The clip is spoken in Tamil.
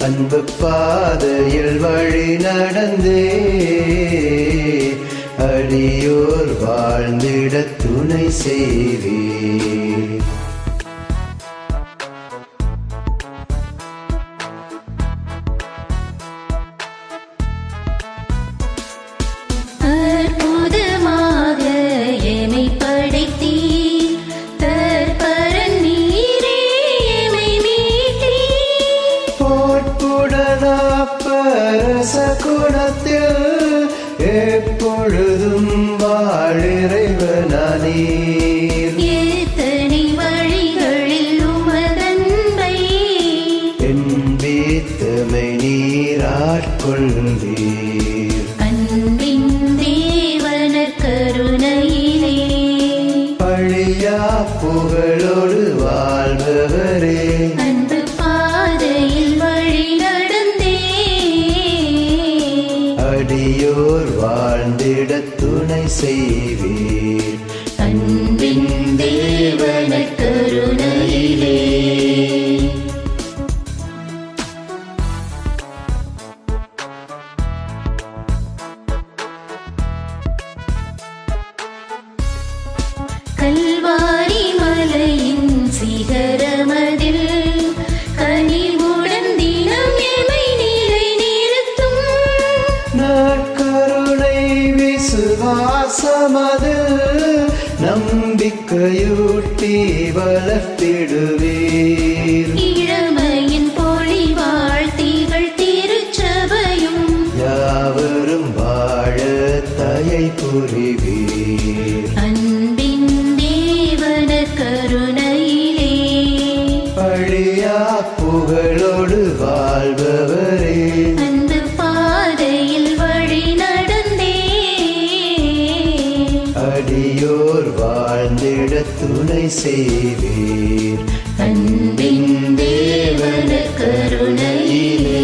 அன்பு பாதையில் வழி நடந்தே அடியோர் வாழ்ந்திட துணை செய்வீர் அற்புதமாக எமை படைத்தீர் தற்பரன் நீரே எமை மீட்டீர் போட்புடனா பரச குணத்தில் எப்பொழுதும் வாழிறைவனீர் எத்தனை வழிகளில் உமதன்பை என் வீத்தமை நீராட்கொள்வீர் அன்பின் தேவனர் கருணையிலே பழியா புகழோடு வாழ்பவரே அன்பு பாதையில் வழி நடந்தே அடியோர் வாழ்ந்திட துணை செய்வீர் அன்பின் தேவனர் கருணையிலே கல்வாரி மலையின் சிகரமதில் கனிவுடன் தினம் எமை நிலை நிறுத்தும் நற்கருணை விசுவாசமது நம்பிக்கையூட்டி வளர்த்திடுவீர் இளமையின் பொழிவாழ் திகழ் திருச்சபையும் யாவரும் வாழ தயை புரிவீர் அன்பின் தேவனர் கருணையிலே பழியா புகழோடு வாழ்பவரே அன்பு பாதையில் வழி நடந்தே அடியோர் வாழ்ந்திட துணை செய்வீர் அன்பின் தேவனர் கருணையிலே